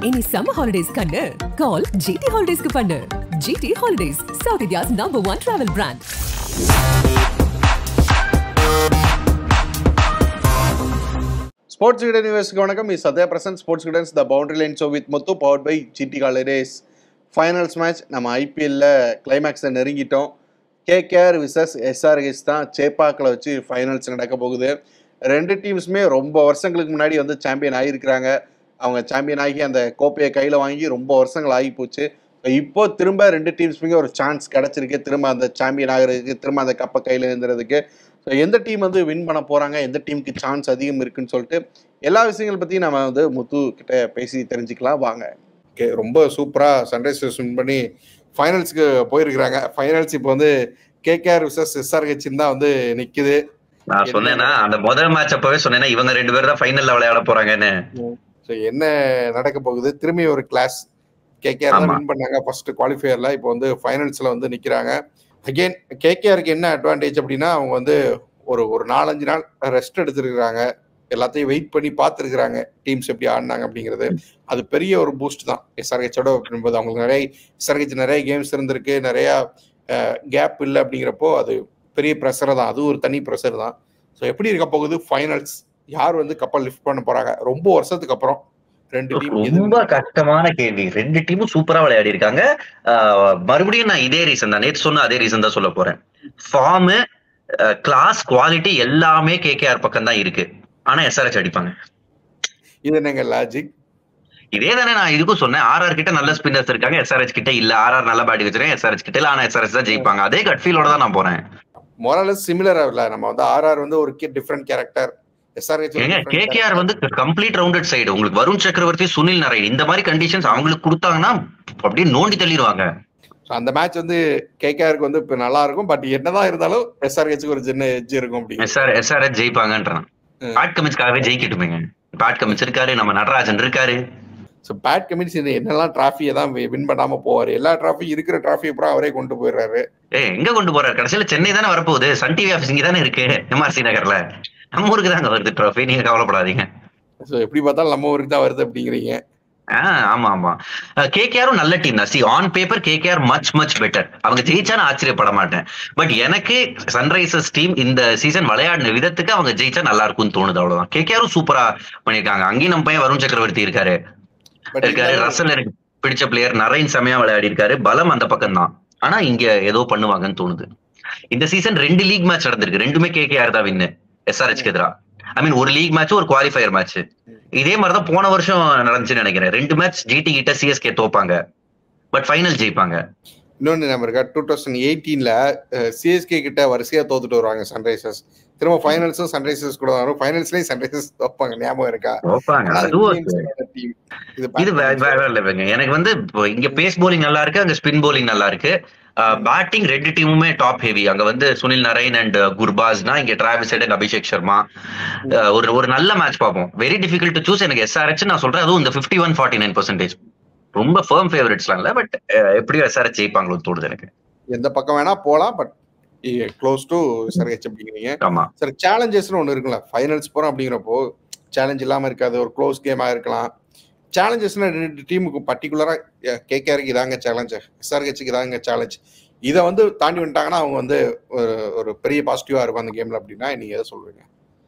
இனி summer holidays கண்ணு call GT ஹாலிடேஸ்க்கு பண்ணு GT holidays South India's number one travel brand sports கிடன் யூனிவர்ஸ்க்கு வணக்கம் இஸ் சத்யா பிரசன்ட் ஸ்போர்ட்ஸ் கிடன்ஸ் the boundary line show with Muthu powered by GT holidays finals match நம்ம ஐபிஎல்ல கிளைமேக்ஸை நெருங்கிட்டோம் கேகேஆர் விசஸ் எஸ்ஆர்ஹெச் தான் சேப்பாக்கில் வச்சு ஃபைனல்ஸ் நடக்க போகுது ரெண்டு டீம்ஸுமே ரொம்ப வருஷங்களுக்கு முன்னாடி வந்து சாம்பியன் ஆகியிருக்கிறாங்க அவங்க சாம்பியன் ஆகி அந்த கோப்பையை கையில் வாங்கி ரொம்ப வருஷங்கள் ஆகி போச்சு இப்போ திரும்ப ரெண்டு டீம்ஸுமே ஒரு சான்ஸ் கிடச்சிருக்கு திரும்ப அந்த சாம்பியன் ஆகிறதுக்கு திரும்ப அந்த கப்பை கையில் எழுந்துறதுக்கு ஸோ எந்த டீம் வந்து வின் பண்ண போகிறாங்க எந்த டீமுக்கு சான்ஸ் அதிகம் இருக்குன்னு சொல்லிட்டு எல்லா விஷயங்கள் பற்றியும் நம்ம வந்து முத்து கிட்ட பேசி தெரிஞ்சுக்கலாம் வாங்க ஓகே ரொம்ப சூப்பராக சன்ரைசர்ஸ் வின் பண்ணி ஃபைனல்ஸ்க்கு போயிருக்கிறாங்க ஃபைனல்ஸ் இப்போ வந்து கேகேஆர் விசஸ் எஸ்ஆர்ஹெச்சின் தான் வந்து நிற்குது நான் சொன்னேன்னா அந்த முதல் மேட்ச் அப்பவே சொன்னேன்னா இவங்க ரெண்டு பேரும் தான் ஃபைனல்ல விளையாட போறாங்கன்னு ஸோ என்ன நடக்க போகுது திரும்பி ஒரு கிளாஸ் கேகேஆர் தான் ஆமா. வின் பண்ணாங்க ஃபர்ஸ்ட் குவாலிஃபயர்ல இப்போ வந்து ஃபைனல்ஸ்ல வந்து நிக்கிறாங்க அகைன் கேகேஆருக்கு என்ன அட்வான்டேஜ் அப்படின்னா அவங்க வந்து ஒரு ஒரு நாலஞ்சு நாள் ரெஸ்ட் எடுத்துருக்காங்க எல்லாத்தையும் வெயிட் பண்ணி பார்த்துருக்குறாங்க டீம்ஸ் எப்படி ஆடினாங்க அப்படிங்கிறது அது பெரிய ஒரு பூஸ்ட் தான் எஸ்ஆர்ஹெச்சோட ஒப்பிடும்போது அவங்களுக்கு நிறைய எஸ்ஆர்ஹெச் நிறைய கேம்ஸ் இருந்திருக்கு நிறைய கேப் இல்லை அப்படிங்கிறப்போ அது பெரிய ப்ரெஷர் தான் அது ஒரு தனி ப்ரெஷர் தான் ஸோ எப்படி இருக்க போகுது ஃபைனல்ஸ் யார் வந்து கப்பல் லிஃப்ட் பண்ண போறாங்க ரொம்ப வருஷத்துக்கு அப்புறம் ரெண்டு டீம் ரொம்ப கஷ்டமான கேள்வி ரெண்டு டீமும் சூப்பரா விளையாடி இருக்காங்க ஆஹ் மறுபடியும் நான் இதே ரீசன் தான் நேற்று சொன்ன அதே ரீசன் தான் சொல்ல போறேன் ஃபார்மு கிளாஸ் குவாலிட்டி எல்லாமே கேகேஆர் பக்கம் தான் இருக்கு ஆனா எஸ்ஆர்ஹெச் அடிப்பாங்க இது என்னங்க லாஜிக் இதே தானே நான் இதுக்கும் சொன்னேன் ஆர்ஆர் கிட்ட நல்ல ஸ்பின்னர்ஸ் இருக்காங்க எஸ்ஆர்ஹெச் கிட்ட இல்ல ஆர்ஆர் நல்ல பேட்டிங் வச்சிருக்கேன் எஸ்ஆர்ஹெச் கிட்ட இல்ல ஆனா எஸ்ஆர்ஹெச் தான் ஜெயிப்பாங்க அதே கட் ஃபீலோட தான் நான் போறேன் மொரலஸ் சிமிலரா இல்ல நம்ம வந்து ஆர்ஆர் வந்து ஒரு டிஃப்ரெண்ட் கேரக்டர் எஸ்ஆர்ஹெச் ஏங்க கேகேஆர் வந்து கம்ப்ளீட் ரவுண்டட் சைடு உங்களுக்கு வருண் சக்கரவர்த்தி சுனில் நரேன் இந்த மாதிரி கண்டிஷன்ஸ் அவங்களுக்கு கொடுத்தாங்கன்னா அப்படியே நோண்டி தள்ளிடுவாங்க அந்த மேட்ச் வந்து கேகேஆருக்கு வந்து இப்ப நல்லா இருக்கும் பட் என்னதான் இருந்தாலும் எஸ்ஆர்ஹெச்சுக்கு ஒரு சின்ன எட்ஜ் இருக்கும் அப்படிங்க எஸ்ஆர் எஸ்ஆர்எச் ஜெயிப்பாங்கன்றான் ம். பேட் கமிட்ஸ்க்காகவே ஜெயிக்கட்டுமேங்க பேட் கமிட்ஸ் இருக்காரு நம்ம நடராஜன் இருக்காரு ஸோ பேட் கமிட்ஸ் இந்த என்னெல்லாம் டிராஃபியை தான் வின் பண்ணாம போவார் எல்லா டிராஃபி இருக்கிற டிராஃபி அப்புறம் அவரே கொண்டு போயிடுறாரு ஏ எங்க கொண்டு போறாரு கடைசியில சென்னை தானே வரப்போகுது சன் டிவி ஆஃபீஸ் இங்க தானே இருக்கு எம்ஆர்சி நகர்ல நம்ம ஊருக்கு தாங்க வருது ட்ராஃபி நீங்க கவலைப்படாதீங்க ஸோ எப்படி பார்த்தாலும் நம்ம ஊருக்கு தான் வருது அப்படிங்கிறீங்க ஆஹ் ஆமா ஆமா கேகேஆரும் நல்ல டீம் தான் see on paper KKR much much better அவங்க ஜெயிச்சான்னு ஆச்சரியப்பட மாட்டேன் பட் எனக்கு சன்ரைசர்ஸ் டீம் இந்த சீசன் விளையாடின விதத்துக்கு அவங்க ஜெயிச்சா நல்லா இருக்கும்னு தோணுது அவ்வளவுதான் கேகேஆரும் சூப்பரா பண்ணிருக்காங்க அங்கேயும் நம்ம பையன் வருண் சக்கரவர்த்தி இருக்காரு பட் இருக்காரு ரசல் எனக்கு பிடிச்ச பிளேயர் நரேன் செமையா விளையாடி இருக்காரு பலம் அந்த பக்கம் தான் ஆனா இங்க ஏதோ பண்ணுவாங்கன்னு தோணுது இந்த சீசன் ரெண்டு லீக் மேட்ச் நடந்திருக்கு ரெண்டுமே கேகேஆர் தான் வின்னு எஸ்ஆர்ஹெச்க்கு எதிரா ஐ மீன் ஒரு லீக் மேட்ச் ஒரு குவாலிஃபயர் மேட்ச் இதே மாதிரி தான் போன வருஷம் நடந்துச்சுன்னு நினைக்கிறேன் ரெண்டு மேட்ச் ஜிடி கிட்ட சிஎஸ்கே தோப்பாங்க பட் ஃபைனல் ஜெயிப்பாங்க இன்னொன்று நம்ம இருக்கா டூ தௌசண்ட் எயிட்டீன்ல சிஎஸ்கே கிட்ட வரிசையா தோத்துட்டு வருவாங்க சன்ரைசர்ஸ் திரும்ப ஃபைனல்ஸும் சன்ரைசர்ஸ் கூட வரும் ஃபைனல்ஸ்லயும் சன்ரைசர்ஸ் தோப்பாங்க ஞாபகம் இருக்கா தோப்பாங்க ஆனா அது அதுவும் Indians-ஓட team. இது இது வே- batting வேற லெவலுங்க எனக்கு வந்து இப்போ இங்க பேஸ் bowling நல்லா இருக்கு அங்க ஸ்பின் bowling நல்லா இருக்கு பேட்டிங் ரெண்டு டீமுமே டாப் ஹெவி அங்க வந்து சுனில் நரேன் அண்ட் குர்பாஸ்னா இங்க Travis Head and Abhishek Sharma ah ஒரு ஒரு நல்ல மேட்ச் பார்ப்போம் வெரி டிஃபிகல்ட் டு சூஸ் எனக்கு எஸ்ஆர்ஹெச் நான் சொல்றேன் அதுவும் இந்த fifty one forty nine percentage ரொம்ப ஃபேர்ம் ஃபேவரட்ஸ்லாம் இல்ல பட் எப்படியும் எஸ்ஆர்ஹெச் ஜெயிப்பாங்களோ தோணுது எனக்கு எந்த பக்கம் வேணா போலாம் பட் க்ளோஸ் டு சர்ஹெச் அப்படிங்கிறீங்க ஆமா சார் சேலஞ்சஸ்னு ஒன்று இருக்குல்ல ஃபைனல்ஸ் போறோம் அப்படிங்கிறப்போ சேலஞ்ச் இல்லாம இருக்காது ஒரு க்ளோஸ் கேமா இருக்கலாம் சேலஞ்சஸ்னா ரெண்டு டீமுக்கு பர்டிகுலரா கேகேஆருக்கு இதாங்க சேலஞ்ச் எஸ்ஆர்ஹெச்சுக்கு இதாங்க சேலஞ்ச் இதை வந்து தாண்டி வந்துட்டாங்கன்னா அவங்க வந்து ஒரு ஒரு பெரிய பாசிட்டிவா இருக்கும் அந்த கேம்ல அப்படின்னா நீங்க எதை சொல்றீங்க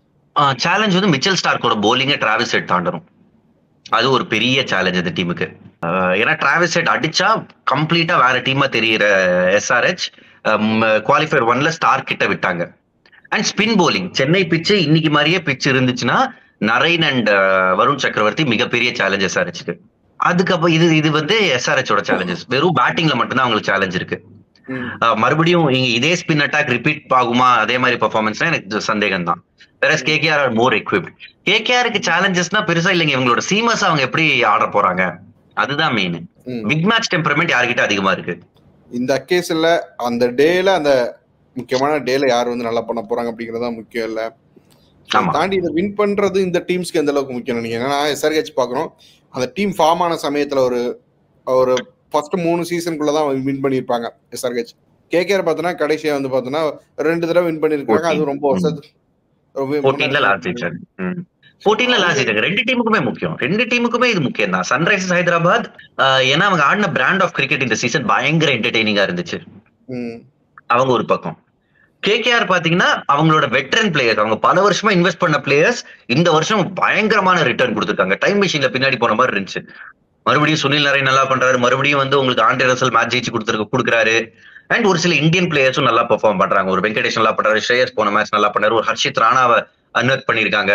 சேலஞ்ச் வந்து மிச்சல் ஸ்டார்க்கோட bowling டிராவிஸ் ஹெட் தாண்டணும் அது ஒரு பெரிய சேலஞ்ச் இந்த டீமுக்கு ஏன்னா டிராவிஸ் ஹெட் அடிச்சா கம்ப்ளீட்டா வேற டீமா தெரியிற எஸ்ஆர்ஹெச் குவாலிஃபயர் ஒன்ல ஸ்டார் கிட்ட விட்டாங்க அண்ட் ஸ்பின் bowling சென்னை பிச்சு இன்னைக்கு மாதிரியே பிச் இருந்துச்சுன்னா நரைன் அண்ட் வருண் சக்கரவர்த்தி மிகப்பெரிய சேலஞ்ச் எஸ்ஆர்ஹெச்க்கு அதுக்கப்புறம் இது இது வந்து எஸ்ஆர்ஹெச்சோட சேலஞ்சஸ் வெறும் பேட்டிங்ல மட்டும்தான் அவங்களுக்கு சேலஞ்ச் இருக்கு அஹ் மறுபடியும் இங்க இதே ஸ்பின் அட்டாக் ரிப்பீட் ஆகுமா அதே மாதிரி பெர்ஃபார்மன்ஸ் எனக்கு சந்தேகம் தான் வேற கேகேஆர் ஆர் மோர் எக்விப்ட் கேகேஆருக்கு சேலஞ்சஸ்னா பெருசா இல்லைங்க இவங்களோட சீமஸ் அவங்க எப்படி ஆட போறாங்க அதுதான் மெயின் ம். பிக் மேட்ச் டெம்பரமெண்ட் யார்கிட்ட அதிகமா இருக்கு இந்த கேஸ்ல அந்த டேல அந்த முக்கியமான டேல யார் வந்து நல்லா பண்ண போறாங்க அப்படிங்கறது தான் முக்கியம் இல்ல அதை ஆமா. தாண்டி இதை வின் பண்றது இந்த டீம்ஸ்க்கு எந்த அளவுக்கு முக்கியம் நீங்க ஏன்னா எஸ்ஆர்ஹெச் பாக்குறோம் அந்த டீம் ஃபார்ம் ஆன சமயத்துல ஒரு ஒரு ஃபர்ஸ்ட் மூணு சீசனுக்குள்ள தான் வின் பண்ணியிருப்பாங்க எஸ்ஆர்ஹெச் கேகேஆர் பார்த்தோன்னா கடைசியா வந்து பார்த்தோன்னா ரெண்டு தடவை வின் பண்ணியிருக்காங்க அது ரொம்ப வருஷத்துக்கு ரொம்ப போட்டியில முன்னாடி லாஸ்ட் சீசன் ஃபோர்டீன்ல லாஸ் ஆயிட்டாங்க ரெண்டு டீமுக்குமே முக்கியம் ரெண்டு டீமுக்குமே இது முக்கியம் தான் சன்ரைசர்ஸ் ஹைதராபாத் ஆஹ், ஏன்னா அவங்க ஆடின பிராண்ட் ஆஃப் கிரிக்கெட் இந்த சீசன் பயங்கர என்டர்டெய்னிங்கா இருந்துச்சு ம் அவங்க ஒரு பக்கம் கேகேஆர் பாத்தீங்கன்னா அவங்களோட வெட்டரன் பிளேயர்ஸ் அவங்க பல வருஷமா இன்வெஸ்ட் பண்ண பிளேயர்ஸ் இந்த வருஷம் பயங்கரமான ரிட்டர்ன் கொடுத்துருக்காங்க டைம் மிஷின்ல பின்னாடி போன மாதிரி இருந்துச்சு மறுபடியும் சுனில் நரேன் நல்லா பண்றாரு மறுபடியும் வந்து உங்களுக்கு ஆண்ட்ரே ரசல் மேட்ச் ஜெயிச்சு கொடுத்துருக்கு கொடுக்குறாரு அண்ட் ஒரு சில இந்தியன் பிளேயர்ஸும் நல்லா பெர்ஃபார்ம் பண்றாங்க ஒரு வெங்கடேஷ் நல்லா பண்றாரு ஸ்ரேயஸ் போன மேட்ச் நல்லா பண்ணாரு ஒரு ஹர்ஷித் ராணாவை அன்வெர்ட் பண்ணிருக்காங்க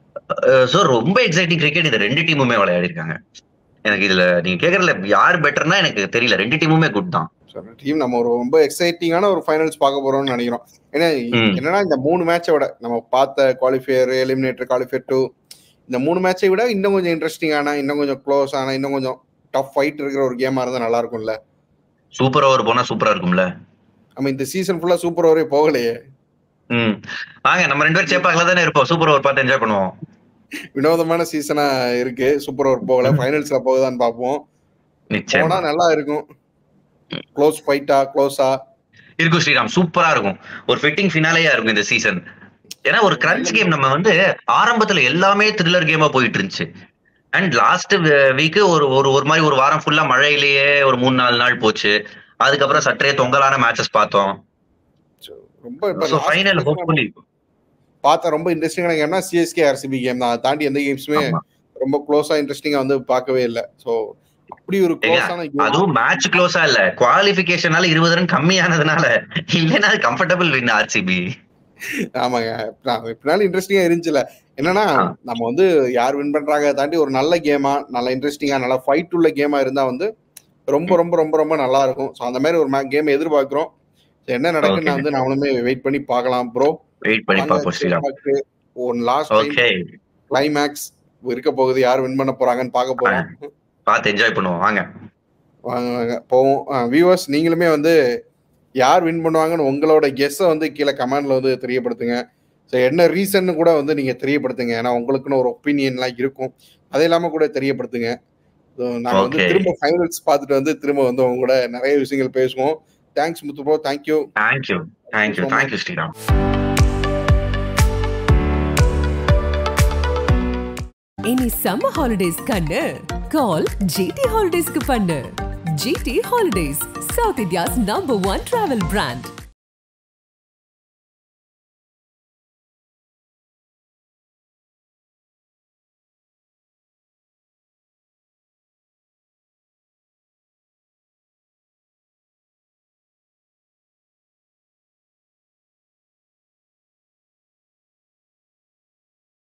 சோ ரொம்ப எக்ஸைட்டிங் கிரிக்கெட் இந்த ரெண்டு டீமுமே விளையாடி இருக்காங்க எனக்கு இதுல நீங்க கேக்குறதுல யார் பெட்டர்னா எனக்கு தெரியல ரெண்டு டீமுமே குட் தான் டீம் நம்ம ஒரு ரொம்ப எக்ஸைட்டிங்கான ஒரு ஃபைனல்ஸ் பார்க்க போறோம்னு நினைக்கிறோம் ஏன்னா ம். என்னன்னா இந்த மூணு மேட்சை விட நம்ம பார்த்த குவாலிஃபையர் எலிமினேட்டர் குவாலிஃபையர் டூ இந்த மூணு மேட்சை விட இன்னும் கொஞ்சம் இன்ட்ரெஸ்டிங்கான இன்னும் கொஞ்சம் க்ளோஸ் ஆன இன்னும் கொஞ்சம் டஃப் ஃபைட் இருக்கிற ஒரு கேமா இருந்தா நல்லா இருக்கும்ல சூப்பர் ஓவர் போனா சூப்பரா இருக்கும்ல நம்ம இந்த சீசன் ஃபுல்லா சூப்பர் ஓவரே போகலையே ம் வாங்க நம்ம ரெண்டு பேரும் சேப்பாக்கல தானே இருப்போம் சூப்பர் ஓவர் பார்த்து என்ஜாய் பண்ணுவோம் வினோதமான சீசனா இருக்கு சூப்பர் ஓவர் போகல ஃபைனல்ஸ்ல போகுதான்னு பார்ப்போம் போனா நிச்சயமா நல்லா இருக்கும் க்ளோஸ் ஃபைட்டா க்ளோஸா இருக்கும் ஸ்ரீராம் சூப்பரா இருக்கும் ஒரு ஃபிட்டிங் ஃபினாலேயா இருக்கும் இந்த சீசன் ஏன்னா ஒரு கிரன்ச் கேம் நம்ம வந்து ஆரம்பத்துல எல்லாமே த்ரில்லர் கேமா போயிட்டு இருந்துச்சு அண்ட் லாஸ்ட் வீக் ஒரு ஒரு ஒரு மாதிரி ஒரு வாரம் ஃபுல்லா மழையிலேயே ஒரு மூணு நாலு நாள் போச்சு அதுக்கப்புறம் சற்றே தொங்கலான மேட்சஸ் பார்த்தோம் ரொம்ப இப்ப so last final season hopefully பார்த்த ரொம்ப இன்ட்ரெஸ்டிங்கான கேம்னா சிஎஸ்கே ஆர்சிபி கேம் தான் அதை தாண்டி எந்த கேம்ஸுமே ஆமா. ரொம்ப க்ளோஸா இன்ட்ரெஸ்டிங்கா வந்து பார்க்கவே இல்லை ஸோ அப்படி ஒரு க்ளோஸான கேம் அதுவும் மேட்ச் க்ளோஸா இல்ல குவாலிபிகேஷனால இருபது ரன் கம்மியானதுனால இல்லைன்னா கம்ஃபர்டபுள் வின் ஆர்சிபி ஆமாங்க நான் எப்படினாலும் இன்ட்ரெஸ்டிங்கா இருந்துச்சுல என்னன்னா ஆ. நம்ம வந்து யார் வின் பண்றாங்க அதை தாண்டி ஒரு நல்ல கேமா நல்ல இன்ட்ரெஸ்டிங்கா நல்ல ஃபைட் உள்ள கேமா இருந்தா வந்து ரொம்ப ரொம்ப ரொம்ப ரொம்ப நல்லா இருக்கும் ஸோ அந்த மாதிரி ஒரு கேம் எதிர்பார்க்கிறோம் So, என்ன நடக்குன்னு நான் Okay. வந்து நாமளுமே வெயிட் பண்ணி பார்க்கலாம் ப்ரோ வெயிட் பண்ணி பார்ப்போம் Sriram one last time okay climax இருக்க போகுது யார் வின் பண்ண போறாங்கன்னு பார்க்க போறோம் பார்த்து என்ஜாய் பண்ணுவோம் வாங்க வாங்க வாங்க போவோம் வியூவர்ஸ் நீங்களுமே வந்து யார் வின் பண்ணுவாங்கன்னு உங்களோட கெஸ்ஸை வந்து கீழே கமெண்ட்ல வந்து தெரியப்படுத்துங்க ஸோ என்ன ரீசன் கூட வந்து நீங்க தெரியப்படுத்துங்க ஏன்னா உங்களுக்குன்னு ஒரு ஒப்பீனியன்லாம் இருக்கும் அது இல்லாம கூட தெரியப்படுத்துங்க So, நாங்க வந்து Okay. திரும்ப ஃபைனல்ஸ் பார்த்துட்டு வந்து திரும்ப வந்து உங்க கூட நிறைய விஷயங்கள் பேசுவோம் thanks Muthu bro thank you thank you thank you thank you Sriram இனி சம்மர் ஹாலிடேஸ் கண்ணு கால் ஜிடி ஹாலிடேஸ்க்கு பண்ணு GT holidays South India's number one travel brand